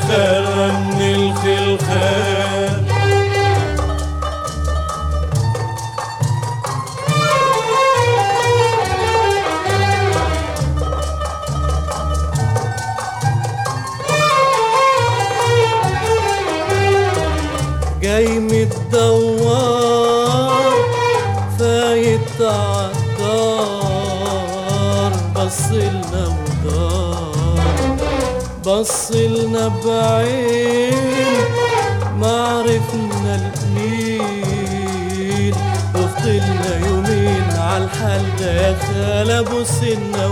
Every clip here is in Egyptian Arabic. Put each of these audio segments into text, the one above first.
الخلخال رن الخلخال جاي متدور فايت عالدار بصلنا ودار بصلنا بعين ما عرفنا المين وفضلنا يومين عالحال ده يا خال ابو سنة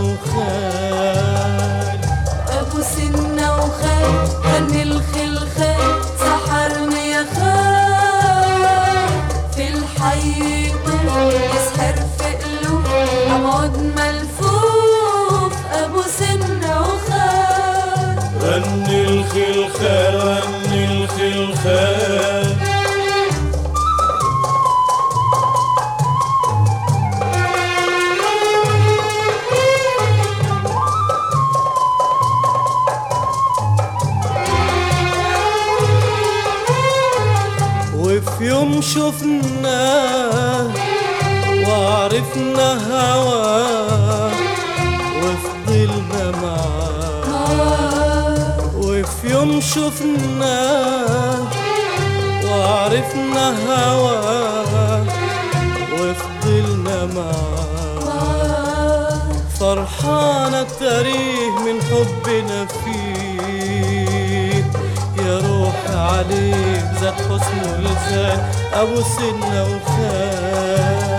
وخال ابو سنة وخال غن الخلخال سحرني يا خال في الحي طول يسحر في قلوب عمود ملفوف ابو سنة وخال رن الخلخال رن الخلخال وفي يوم شفناه وعرفنا هواه وفضلنا معاه وفي يوم شفناه وعرفنا هواه وفضلنا معاه فرحانة تاريه من حبنا فيه يا روح عليك زاد حسن ولسان أبو سنة وخال